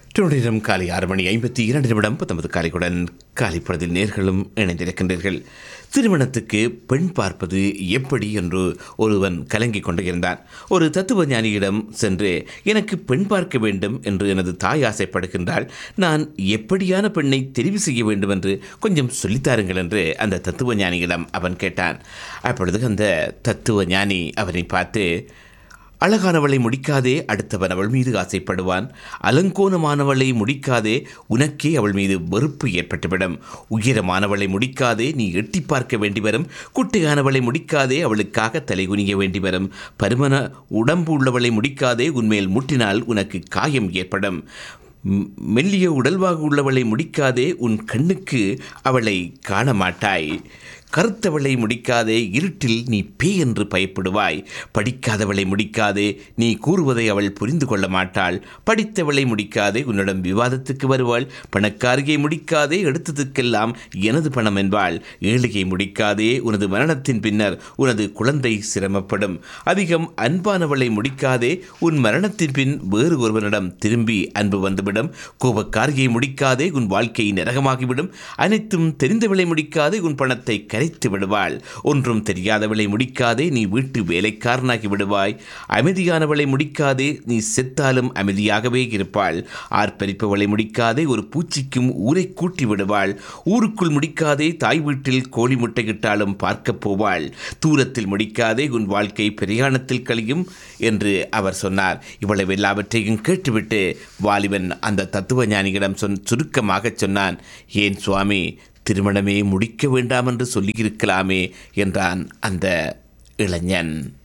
நேரம் காலை ஆறு மணி ஐம்பத்தி இரண்டு நிமிடம் பத்தொன்பது காலைக்குடன் காலை பொழுதில் நேர்களும் இணைந்திருக்கின்றீர்கள் திருமணத்துக்கு பெண் பார்ப்பது எப்படி என்று ஒருவன் கலங்கிக் கொண்டு இருந்தான் ஒரு தத்துவ ஞானியிடம் சென்று எனக்கு பெண் பார்க்க வேண்டும் என்று எனது தாய் ஆசைப்படுகின்றால் நான் எப்படியான பெண்ணை தெரிவு செய்ய வேண்டும் என்று கொஞ்சம் சொல்லித்தாருங்கள் என்று அந்த தத்துவ ஞானியிடம் அவன் கேட்டான் அப்பொழுது அந்த தத்துவ ஞானி அவனை பார்த்து அழகானவளை முடிக்காதே அடுத்தவன் அவள் மீது ஆசைப்படுவான் அலங்கோணமானவளை முடிக்காதே உனக்கே அவள் மீது வெறுப்பு ஏற்பட்டுவிடும் உயரமானவளை முடிக்காதே நீ எட்டி பார்க்க வேண்டி வரும் குட்டையானவளை முடிக்காதே அவளுக்காக தலைகுனிய வேண்டி வரும் பருமன உடம்பு உள்ளவளை முடிக்காதே உன்மேல் முட்டினால் உனக்கு காயம் ஏற்படும் ம், மெல்லிய உடல்வாகு உள்ளவளை முடிக்காதே உன் கண்ணுக்கு அவளை காண மாட்டாய் கருத்தவளை முடிக்காதே இருட்டில் நீ பேய் என்று பயப்படுவாய் படிக்காதவளை முடிக்காதே நீ கூறுவதை அவள் புரிந்து கொள்ள மாட்டாள் படித்தவளை முடிக்காதே உன்னிடம் விவாதத்துக்கு வருவாள் பணக்காரியை முடிக்காதே எடுத்ததுக்கெல்லாம் எனது பணம் என்பாள் ஏழையை முடிக்காதே உனது மரணத்தின் பின்னர் உனது குழந்தை சிரமப்படும் அதிகம் அன்பானவளை முடிக்காதே உன் மரணத்தின் பின் வேறு ஒருவனிடம் திரும்பி அன்பு வந்துவிடும் கோபக்காரியை முடிக்காதே உன் வாழ்க்கை நரகமாகிவிடும் அனைத்தும் தெரிந்தவளை முடிக்காதே உன் பணத்தை கரைத்து விடுவாள் ஒன்றும் தெரியாதவளை முடிக்காதே நீ வீட்டு வேலைக்காரனாகி விடுவாய் அமைதியானவளை முடிக்காதே நீ செத்தாலும் அமைதியாகவே இருப்பாள் ஆர்ப்பரிப்பவளை முடிக்காதே ஒரு பூச்சிக்கும் ஊரை கூட்டி விடுவாள் ஊருக்குள் முடிக்காதே தாய் வீட்டில் கோழி முட்டையிட்டாலும் பார்க்கப் போவாள் தூரத்தில் முடிக்காதே உன் வாழ்க்கை பிரயாணத்தில் கழியும் என்று அவர் சொன்னார் இவ்வளவு எல்லாவற்றையும் கேட்டுவிட்டு வாலிபன் அந்த தத்துவ ஞானியிடம் சொன் சுருக்கமாகச் சொன்னான் ஏன் சுவாமி திருமணமே முடிக்க வேண்டாம் என்று சொல்லியிருக்கலாமே என்றான் அந்த இளைஞன்